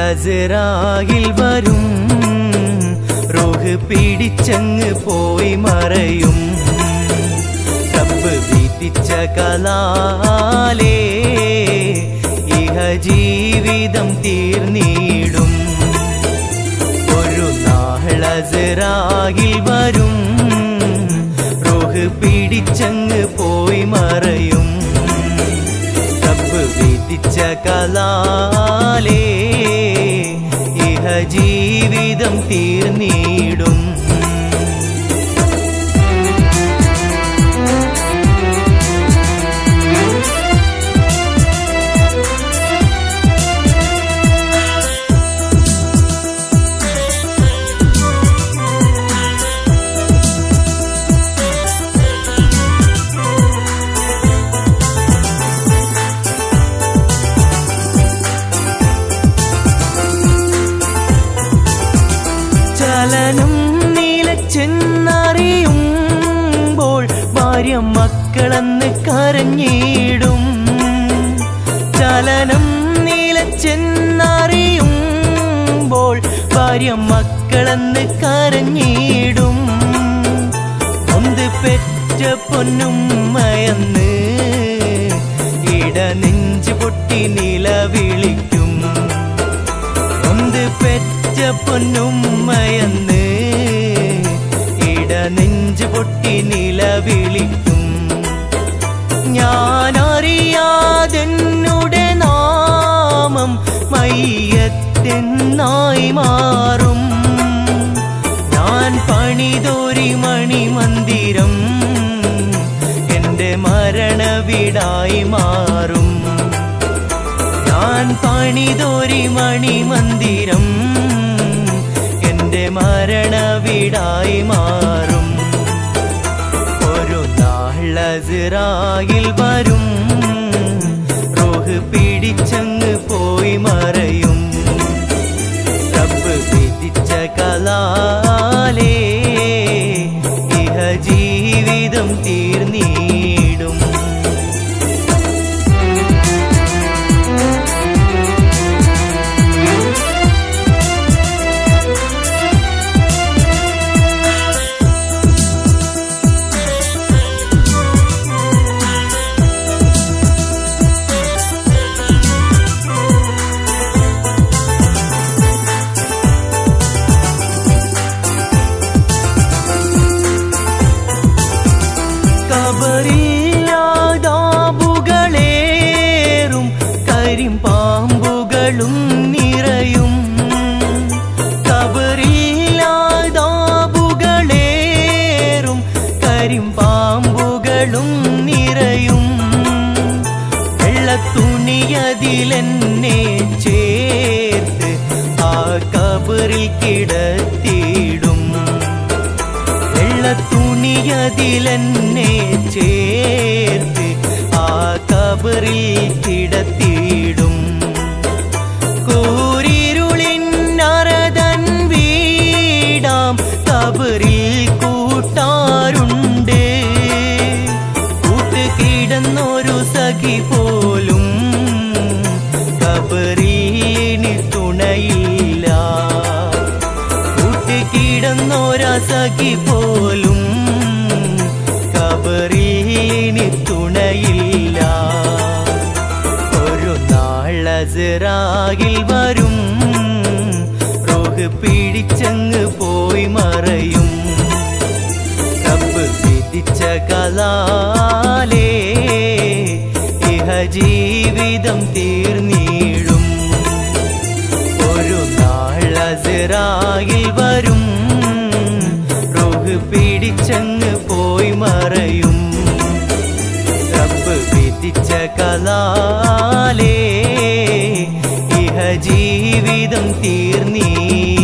നാളസിറായിൽ വരും റോഹ് പിടിച്ചങ്ങ് പോയി മറയും റബ്ബ് വിധിച്ച കലാലേ ഇഹ ജീവിതം തീർന്നിടും ഒരു നാളസിറായിൽ വരും റോഹ് പിടിച്ചങ്ങ് പോയി മറയും റബ്ബ് വിധിച്ച കലാലേ ഇഹ ജീവിതം തീർന്നിടും ചലനം നിലച്ചെന്നറിയുമ്പോൾ ഭാര്യ മക്കളെന്ന് കരഞ്ഞിടും ചലനം നിലച്ചെന്നറിയുമ്പോൾ ഭാര്യ മക്കളെന്ന് കരഞ്ഞിടും ഒന്ന് പെറ്റ പൊന്നുമ്മയെന്ന് ഇടനെഞ്ച് പൊട്ടി നിലവിളിക്കും ഒന്ന് പെറ്റ പൊന്നുമ്മയെന്ന് ഇടനെഞ്ച് പൊട്ടി നിലവിളിക്കും ഞാനറിയാതെന്നുടെ നാമം മയ്യത്തെന്നായി മാറും ഞാൻ പണിതൊരി മണിമന്ദിരം എൻ്റെ മരണവിടായി മാറും ഞാൻ പണിതൊരി മണിമന്ദിരം എൻ്റെ മരണവിടായി മാറും ഒരു നാളസിറായിൽ വരും റോഹ് പിടിച്ചങ്ങ് പോയി മറയും റബ്ബ് വിധിച്ച കലാലേ ഇഹ ജീവിതം തീർന്നിടും കബറില്ലാതാബുകളേറും കരിം പാമ്പുകളും നിറയും കബറില്ലാതാബുകളേറും കരിം പാമ്പുകളും നിറയും വെള്ളത്തുണിയതിലെന്നെ ചേർത്ത് ആ കബറിൽ കിടത്തിയിടും വെള്ളത്തുണിയതിലെന്നെ ചേർത്ത് ആ കബറിൽ കിടത്തിയിടും കൂരിരുളിൻ നരതൻ വീടാം കബറിൽ കൂട്ടാറുണ്ട് കൂട്ട് കിടന്നൊരു സഖി പോലും കബറിന് തുണയില്ല കൂട്ടുകിടന്നൊരസഖി പോലും കബറിന് തുണയില്ല ഒരു നാളസിറാകിൽ വരും റോഹ് പിടിച്ചങ്ങ് പോയി മറയും റബ്ബ് വിധിച്ച കലാലേ ഇഹ ജീവിതം തീർന്നിടും ഒരു നാളസിറായിൽ വരും റോഹ് പിടിച്ചങ്ങ് പോയി മറയും റബ്ബ് വിധിച്ച കലാലേ ഇഹ ജീവിതം തീർന്നീ